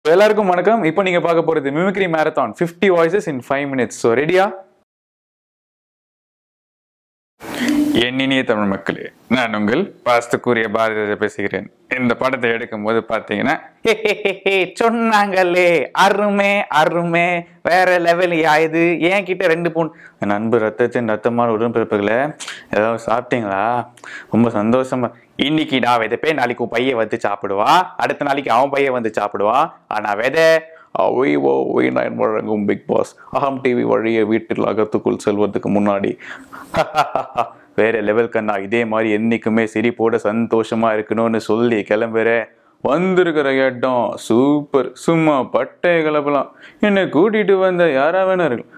எல்லாருக்கும் வணக்கம் இப்போ நீங்க பார்க்க போறது mimicry marathon 50 voices in five minutes so ரெடியா என் இனிய தமிழ் மக்களே நான் உங்கள் பாஸ்துக்குரிய பாரதிராஜா பேசுகிறேன் இந்த படத்தை எடுக்கும் போது பார்த்தீங்கன்னா "ஹே, ஹே, ஹே, ஹே, சொன்னாங்களே அருமே அருமே வேற லெவல் இது ஏன் கிட்ட ரெண்டு பொண்ணு என் அன்பு ரத்தத்தின் ரத்தமான உடன்பிறப்புகளை ஏதாவது சாப்பிட்டீங்களா ரொம்ப சந்தோஷமா இன்னைக்கு நான் விதைப்பேன் நாளைக்கு உன் பையன் வந்து சாப்பிடுவா அடுத்த நாளைக்கு அவன் பையன் வந்து சாப்பிடுவான் ஆனா விதை விவோ வி நைன் வழங்கும் பிக் பாஸ் அகம் டிவி வழியே வீட்டில் அகத்துக்குள் செல்வதற்கு முன்னாடி வேற லெவல் கண்ணா இதே மாதிரி என்னைக்குமே சிரிப்போட சந்தோஷமா இருக்கணும்னு சொல்லி கிளம்புறேன் வந்திருக்கிற இடம் சூப்பர் சும்மா பட்டை கிளப்பலாம் என்னை கூட்டிட்டு வந்த யாரா வேணா இருக்கும்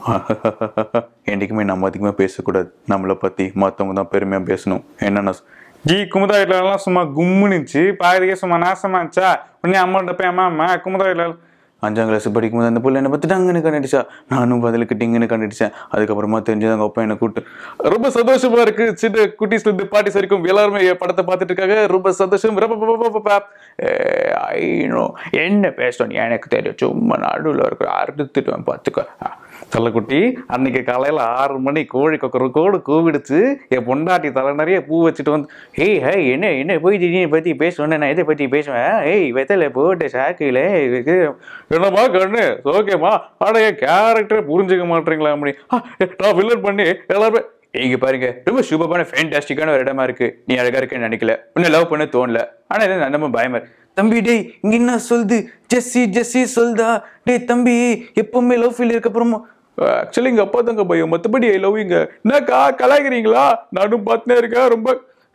என்றைக்குமே நம்ம அதிகமாக பேசக்கூடாது நம்மளை பற்றி மற்றவங்க தான் பெருமையாக பேசணும் என்னென்ன ஜி குமுதா வீட்டிலலாம் சும்மா கும்முனுச்சு பாதிக்கே சும்மா நாசமாச்சா உடனே அம்மாட்ட போய் அம்மா அம்மா குமுதா வீட்டில் அஞ்சாம் கிளாஸ் படிக்கும்போது அந்த புள்ள என்னை பற்றி டங்குன்னு கண்டுடிச்சா நானும் பதிலுக்கு டிங்குன்னு கண்டுடிச்சேன் அதுக்கப்புறமா தெரிஞ்சதாங்க அப்பா என்னை கூப்பிட்டு ரொம்ப சந்தோஷமா இருக்கு சின்ன குட்டீஸ்ல இருந்து பாட்டிஸ் வரைக்கும் எல்லாருமே என் படத்தை பார்த்துட்டு இருக்காங்க ரொம்ப சந்தோஷம் ரொம்ப ப- ப- ப- ப- ஏ, ஐயோ என்ன பேசணும் எனக்கு தெரியும் சும்மா நடுவில் இருக்கிற அறுத்துட்டுவேன் பார்த்துக்கோ தள்ளக்குட்டி அன்னைக்கு காலையில் ஆறு மணி கோழி கொக்கர கோடு கூவிடுச்சு என் பொண்டாட்டி தலை நிறைய பூ வச்சுட்டு வந்து ஏய் ஹே என்ன என்ன போய் திடீர்னு பற்றி பேசுவேன் நான் எதை பற்றி பேசுவேன் ஏய் வெத்தலை போட்டு சாக்கில என்னம்மா கண்ணு ஓகேம்மா ஆனால் என் கேரக்டரை புரிஞ்சுக்க மாட்டீங்களா அப்படி ஆ, நான் வில்லன் பண்ணி எல்லாருமே இங்க பாருங்க ரொம்ப சூப்பரான ஃபேன்டாஸ்டிக்கான ஒரு இடமா இருக்கு நீ அழகா இருக்கேன்னு நினைக்கல உன்னை லவ் பண்ண தோணல ஆனா இது நம்ம பயமா இருக்கு. தம்பி டேய் இங்க என்ன சொல்லுது ஜெஸ்ஸி ஜெஸ்ஸி சொல்தா டேய் தம்பி எப்பவுமே லவ் ஃபீல் இருக்க அப்புறமா ஆக்சுவலி எங்க அப்பா தாங்க பையன் மத்தபடி ஐ லவ் இங்க என்னக்கா கலாய்க்கிறீங்களா நானும் பார்த்துனே இருக்கேன் ரொம்ப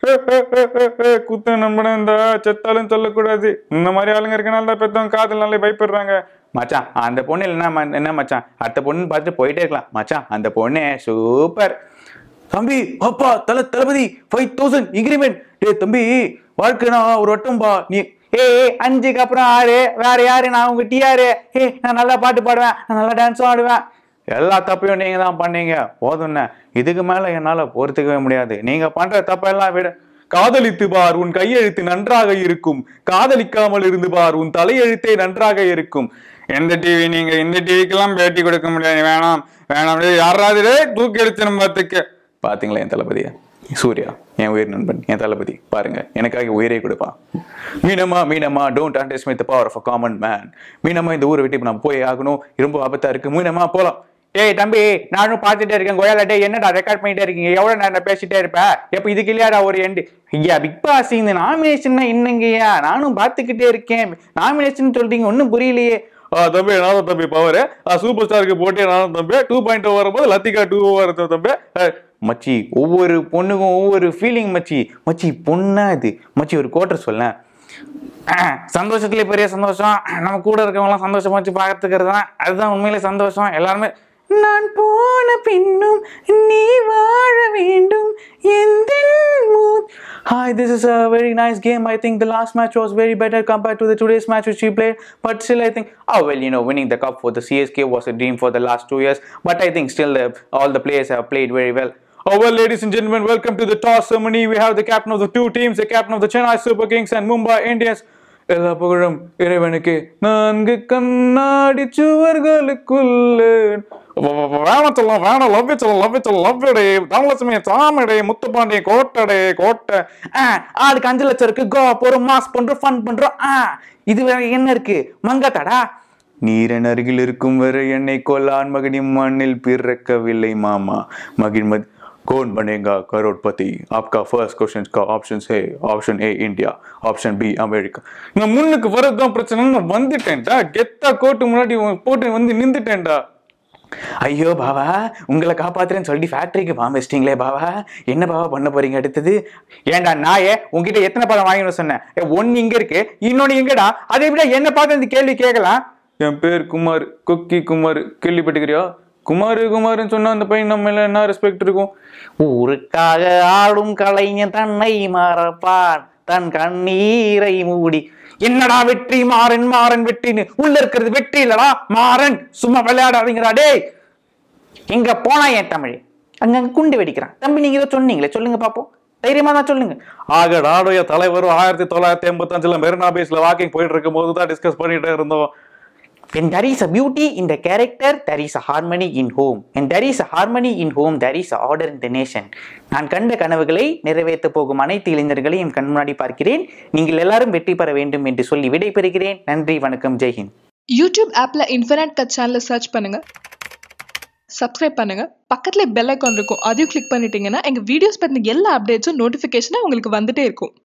குத்த நம்பன இந்த செத்தாலும் சொல்லக்கூடாது இந்த மாதிரி ஆளுங்க இருக்கனால தான் பெத்தவங்க காதல் நாளே பயப்படுறாங்க மச்சான் அந்த பொண்ணு இல்லைன்னா ம- என்ன மச்சான் அடுத்த பொண்ணு பார்த்துட்டு போயிட்டே இருக்கலாம் மச்சான் அந்த பொண்ணு சூப்பர் தம்பி அப்பா தல தளபதி ஃபைவ் தௌசண்ட் இன்க்ரிமெண்ட் டேய் தம்பி வாழ்க்கை நான் ஒரு வட்டம்பா நீ ஏய் அஞ்சுக்கு அப்புறம் ஆறு வேற யாரு நான் உங்க டிஆரு ஏய் நான் நல்லா பாட்டு பாடுவேன் நான் நல்லா டான்ஸும் ஆடுவேன் எல்லா தப்பையும் நீங்க தான் பண்ணீங்க போதும்ண்ணே இதுக்கு மேல என்னால பொறுத்துக்கவே முடியாது நீங்க பண்ற தப்பெல்லாம் விட காதலித்து பார் உன் கையெழுத்து நன்றாக இருக்கும் காதலிக்காமல் இருந்து பார் உன் தலையெழுத்தே நன்றாக இருக்கும் எந்த டிவி நீங்க இந்த டிவிக்கெல்லாம் பேட்டி கொடுக்க முடியாது வேணாம் வேணாம் டேய், யாராவது டேய், தூக்கி எடுத்துன்னு பார்த்துக்க பாத்தீங்களா என் தளபதியா சூர்யா என் உயிர் நண்பன் என் தளபதி பாருங்க எனக்காக உயிரை கொடுப்பான் Meenamma Meenamma don't underestimate the power of a common man Meenamma இந்த ஊரை விட்டு இப்ப நான் போய் ஆகணும் ரொம்ப ஆபத்தா இருக்கு மீனம்மா போலாம் ஏய் தம்பி நானும் பார்த்துட்டே இருக்கேன் கோயால டே என்னடா ரெக்கார்ட் பண்ணிட்டே இருக்கீங்க எவ்வளவு நேரம் பேசிட்டே இருப்ப எப்ப இதுக்கு இல்லையாடா ஒரு எண்டு ஐயா பிக் பாஸ் இந்த நாமினேஷன் என்னங்கய்யா நானும் பார்த்துக்கிட்டே இருக்கேன் நாமினேஷன் சொல்றீங்க ஒன்றும் புரியலையே ஆ தம்பி நானும் தம்பி பவர் சூப்பர் ஸ்டாருக்கு போட்டே நானும் தம்பி டூ பாயிண்ட் வரும்போது லத்திகா டூ வருது தம்பி அஹ், மச்சி ஒவ்வொரு பொண்ணுக்கும் ஒவ்வொரு ஃபீலிங் மச்சி மச்சி பொண்ணா இது மச்சி ஒரு கோட்டர் சொல்லேன் சந்தோஷத்துல பெரிய சந்தோஷம் நம்ம கூட இருக்கவங்களாம் சந்தோஷமா வச்சு பார்த்துக்கிறது தான் அதுதான் உண்மையிலே சந்தோஷம் எல்லாருமே நான் போன பின்னும் நீ வாழ வேண்டும் எந்த Hi, this is a very nice game. I think the last match was very better compared to the today's match which we played. But still, I think, oh well, you know, winning the cup for the CSK was a dream for the last two years. But I think still, the, all the players have played very well. Oh well, ladies and gentlemen, welcome to the toss ceremony. We have the captain of the two teams, the captain of the Chennai Super Kings and Mumbai Indians. எல்லா புகழும் இறைவனுக்கு நான்கு கண்ணாடி சுவர்களுக்குள்ளே வேண சொல்லலாம் வேண love சொல்லலாம் love சொல்லலாம் லவ்டே தனலட்சுமி தாமடே முத்துப்பாண்டிய கோட்டடே கோட்டை ஆ, ஆளுக்கு அஞ்சு லட்சம் இருக்கு கோ போறோம் மாஸ் பண்றோம் ஃபன் பண்றோம் ஆ இது வேற என்ன இருக்கு மங்காத்தாடா நீரன் அருகில் இருக்கும் வரை என்னை கொல்லான் மகனி மண்ணில் பிறக்கவில்லை மாமா மகிழ்மதி कौन बनेगा करोड़पति आपका फर्स्ट क्वेश्चन का ऑप्शन है option A India option B America நான் முன்னுக்கு வரதுதான் பிரச்சனை நான் வந்துட்டேன்டா கெத்தா கோட்டு முன்னாடி போட்டு வந்து நின்றுட்டேன்டா ஐயோ பாவா உங்களை காப்பாத்துறேன்னு சொல்லி ஃபேக்டரிக்கு பாம்பு வச்சிட்டீங்களே பாவா என்ன பாவா பண்ண போறீங்க அடுத்தது ஏன்டா நாயே உங்ககிட்ட எத்தனை பழம் வாங்கணும்னு சொன்னேன் ஏ, ஒண்ணு இங்க இருக்கு இன்னொன்னு எங்கடா அதை விட என்ன பார்த்து இந்த கேள்வி கேட்கலாம் என் பேர் குமார் கொக்கி குமார் கேள்விப்பட்டுக்கிறியா குமார் குமார்னு சொன்னா அந்த பையன் நம்ம மேல என்ன ரெஸ்பெக்ட் இருக்கும் ஊருக்காக ஆடும் கலைஞன் தன்னை மறப்பான் தன் கண்ணீரை மூடி என்னடா வெற்றி மாறன் மாறன் வெற்றின்னு உள்ள இருக்கிறது வெற்றி இல்லடா மாறன் சும்மா விளையாடாதீங்கடா டேய் எங்க போனா என் தமிழ் அங்கங்க குண்டு வெடிக்கிறான் தம்பி நீங்க ஏதோ சொன்னீங்களே சொல்லுங்க பாப்போம் தைரியமா தான் சொல்லுங்க ஆக நாடைய தலைவரும் ஆயிரத்தி தொள்ளாயிரத்தி எண்பத்தஞ்சுல மெரினா பீச்ல வாக்கிங் போயிட்டு இருக்கும் போது தான் டிஸ்கஸ் பண்ணிட்டே இருந்தோம் when there is a beauty in the character there is a harmony in home when there is a harmony in home there is a order in the nation நான் கண்ட கனவுகளை நிறைவேற்ற போகும் அனைத்து இளைஞர்களையும் கண் முன்னாடி பார்க்கிறேன் நீங்கள் எல்லாரும் வெற்றி பெற வேண்டும் என்று சொல்லி விடைபெறுகிறேன் நன்றி வணக்கம் ஜெய்ஹிந்த் யூடியூப் ஆப்பில் இன்ஃபினிட் கட் சேனலை சர்ச் பண்ணுங்க சப்ஸ்கிரைப் பண்ணுங்க பக்கத்துல பெல் ஐக்கான் இருக்கும் அதையும் கிளிக் பண்ணிட்டீங்கன்னா எங்க வீடியோஸ் பத்தின எல்லா அப்டேட்ஸும் நோட்டிஃபிகேஷனாக உங்களுக்கு வந்துட்டே இருக்கும்